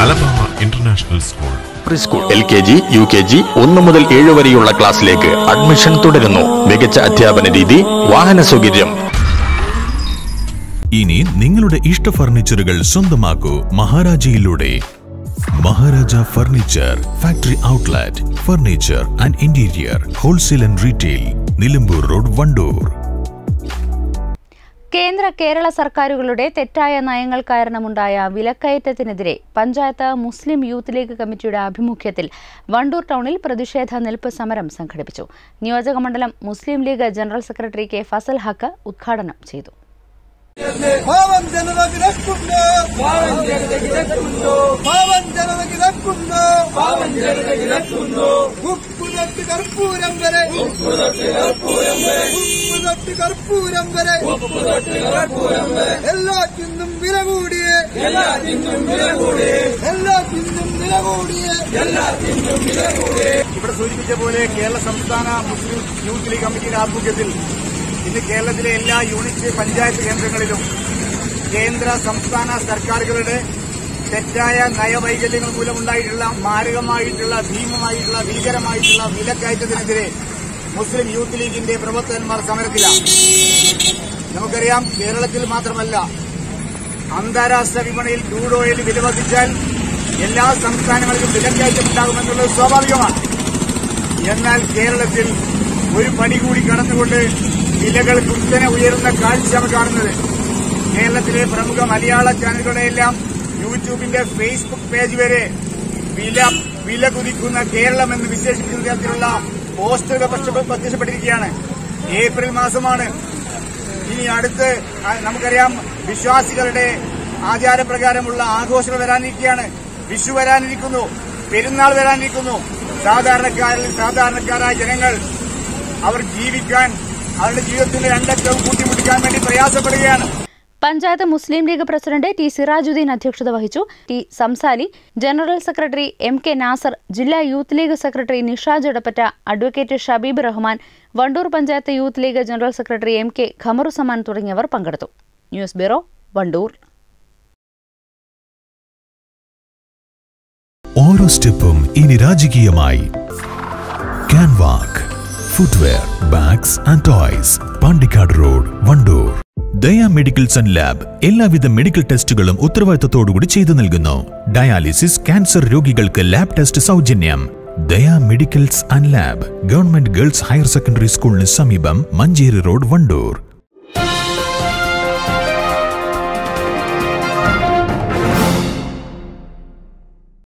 Alabama international school pre school L K G U K G ഒന്ന് മുതൽ ഏഴ് വരെയുള്ള ക്ലാസ്സിലേക്ക് അഡ്മിഷൻ തുടരുന്നു മികച്ച അധ്യാപന രീതി വാഹന സൗകര്യം ഇനി നിങ്ങളുടെ ഇഷ്ട ഫർണിച്ചറുകൾ സ്വന്തമാക്കൂ മഹാരാജയിലൂടെ Maharaja furniture factory outlet furniture and interior wholesale and retail Nilambur road Wandoor കേന്ദ്ര കേരള സർക്കാരുകളുടെ തെറ്റായ നയങ്ങൾ കാരണമുണ്ടായ വിലക്കയറ്റത്തിനെതിരെ പഞ്ചായത്ത് മുസ്ലിം യൂത്ത് ലീഗ് കമ്മിറ്റിയുടെ ആഭിമുഖ്യത്തിൽ വണ്ടൂർ ടൗണിൽ പ്രതിഷേധ നിൽപ്പ് സമരം സംഘടിപ്പിച്ചു നിയോജകമണ്ഡലം Muslim League general secretary K Fazal Haq ഉദ്ഘാടനം ചെയ്തു പാവം ജനതയ്ക്ക് രക്ഷുണ്ട് പാവം ജനതയ്ക്ക് രക്ഷുണ്ടോ പാവം ജനതയ്ക്ക് രക്ഷുണ്ടോ പാവം ജനതയ്ക്ക് രക്ഷുണ്ടോ ഉപ്പ് തൊട്ട് കർപ്പൂരം വരെ ഉപ്പ് തൊട്ട് കർപ്പൂരം വരെ ഉപ്പ് തൊട്ട് കർപ്പൂരം വരെ ഉപ്പ് തൊട്ട് കർപ്പൂരം വരെ എല്ലാത്തിനും വില കൂടിയേ എല്ലാത്തിനും വില കൂടിയേ എല്ലാത്തിനും വില കൂടിയേ എല്ലാത്തിനും വില കൂടിയേ ഇവിടെ സൂചിപ്പിച്ച പോലെ കേരള സംസ്ഥാന മുസ്ലിം യൂത്ത് ലീഗ് കമ്മിറ്റിയുടെ ആഭിമുഖ്യത്തിൽ ഇന്ന് കേരളത്തിലെ എല്ലാ യൂണിറ്റ് പഞ്ചായത്ത് കേന്ദ്രങ്ങളിലും കേന്ദ്ര സംസ്ഥാന സർക്കാരുകളുടെ തെറ്റായ നയവൈകല്യങ്ങൾ മൂലമുണ്ടായിട്ടുള്ള മാരകമായിട്ടുള്ള ഭീമമായിട്ടുള്ള ഭീകരമായിട്ടുള്ള വിലക്കയറ്റത്തിനെതിരെ മുസ്ലിം യൂത്ത് ലീഗിന്റെ പ്രവർത്തകന്മാർ സമരത്തിലാണ് നമുക്കറിയാം കേരളത്തിൽ മാത്രമല്ല അന്താരാഷ്ട്ര വിപണിയിൽ ക്രൂഡ് ഓയിൽ വില വർദ്ധിച്ചാൽ എല്ലാ സംസ്ഥാനങ്ങളിലും വിലക്കയറ്റം ഉണ്ടാകുമെന്നുള്ളത് സ്വാഭാവികമാണ് എന്നാൽ കേരളത്തിൽ ഒരു പടി കൂടി കടന്നുകൊണ്ട് വിലകൾ കുത്തനെ ഉയരുന്ന കാഴ്ചയാണ് കാണുന്നത് കേരളത്തിലെ പ്രമുഖ മലയാള ചാനലുകളുടെയെല്ലാം യൂട്യൂബിന്റെ ഫേസ്ബുക്ക് പേജ് വരെ വില വില കുതിക്കുന്ന കേരളം എന്ന് വിശേഷിപ്പിക്കുന്ന തരത്തിലുള്ള പോസ്റ്ററുകൾ പ്രത്യക്ഷ- പ്രത്യക്ഷപ്പെട്ടിരിക്കുകയാണ് ഏപ്രിൽ മാസമാണ് ഇനി അടുത്ത് ആ, നമുക്കറിയാം വിശ്വാസികളുടെ ആചാരപ്രകാരമുള്ള ആഘോഷങ്ങൾ വരാനിരിക്കുകയാണ് വിഷു വരാനിരിക്കുന്നു പെരുന്നാൾ വരാനിരിക്കുന്നു സാധാരണക്കാരിൽ സാധാരണക്കാരായ ജനങ്ങൾ അവർ ജീവിക്കാൻ അവരുടെ ജീവിതത്തിന്റെ രണ്ടറ്റവും കൂട്ടിമുട്ടിക്കാൻ വേണ്ടി പ്രയാസപ്പെടുകയാണ് panchayat Muslim League president T Sirajuddin അധ്യക്ഷത വഹിച്ചു T Samsali general secretary M K Nasar ജില്ലാ Youth League secretary Nishaj Edappatta advocate Shabeeb Rahman Wandoor panchayat Youth League general secretary M K Khamaruzzaman തുടങ്ങിയവർ പങ്കെടുത്തു ന്യൂസ് ബ്യൂറോ വണ്ടൂർ ഓരോ സ്റ്റെപ്പും ഇനി രാജകീയമായി Canwalk footwear bags and toys Pandikkad road Wandoor Daya medicals and lab എല്ലാവിധ മെഡിക്കൽ ടെസ്റ്റുകളും ഉത്തരവാദിത്തത്തോടുകൂടി ചെയ്തു നൽകുന്നു ഡയാലിസിസ് ക്യാൻസർ രോഗികൾക്ക് ലാബ് ടെസ്റ്റ് സൗജന്യം Daya medicals and lab government girls higher secondary സ്കൂളിന് സമീപം മഞ്ചേരി റോഡ് വണ്ടൂർ